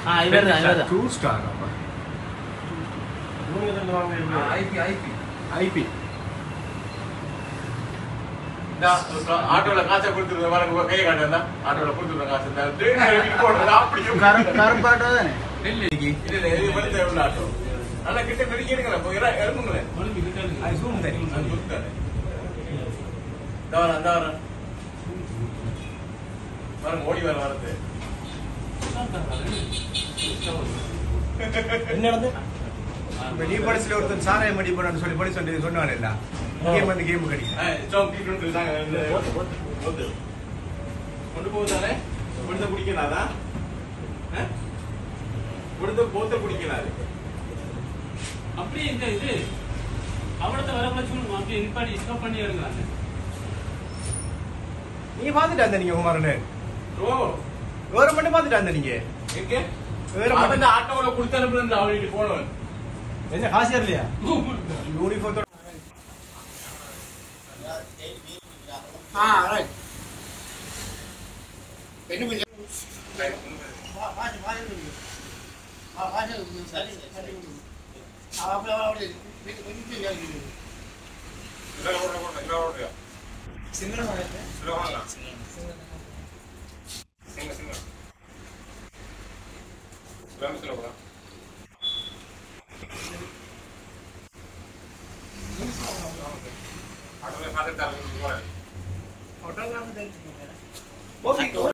ஆ இவர் தான் இவர் தான் டூ ஸ்டார் அப்பா ஐபி ஐபி ஐபி ஆட்டோல காசை கொடுத்துருந்த பாருங்க கையை காட்டுறா ஆட்டோல கொடுத்துருந்த காசு இந்த train வீட்டுக்கு போடுறது அப்படியே கருப்பாட்டோ தானே இல்ல இல்ல இது வந்து எவ்வளவு ஆட்டோ நல்லா கிட்ட நெருங்கி எடுக்கல போய் இற- இறங்குங்களேன் அது zoom தானே. அது zoom தானே. இதோ வரேன், இதோ வரேன். பாருங்க ஓடி வர வரது என்ன நடந்து நீ படிச்சுல ஒருத்தன் சாராயம் அடி பண்ணு சொல்லி படி சொல்லி சொன்னான் இல்ல கேம் வந்து கேம் கிடைக்கும் சோம்பி கொண்டு தாங்க இந்த போத்து. கொண்டு போகுதானே கொடுத்த குடிக்கலாதா கொடுத்த போத்த குடிக்கலாது அப்படியே இந்த இது அவடத்த வர பிரச்சனை அப்படியே நிப்பாடி ஸ்டாப் பண்ணி இறங்குறாங்க நீங்க பாத்துட்டு அந்த நீங்க குமாரனு ஓ கவர்மெண்ட் பாத்துட்டு அந்த நீங்க எங்க வேற அவன் மட்டும் இந்த ஆட்டோல கொடுத்து அனுப்புறது அவனுக்கு போனவன் என்ன காசு இல்லையா யூனிஃபார்ம் ஆ ரைட் ஆட்டோல காசு தரேன் ஓகே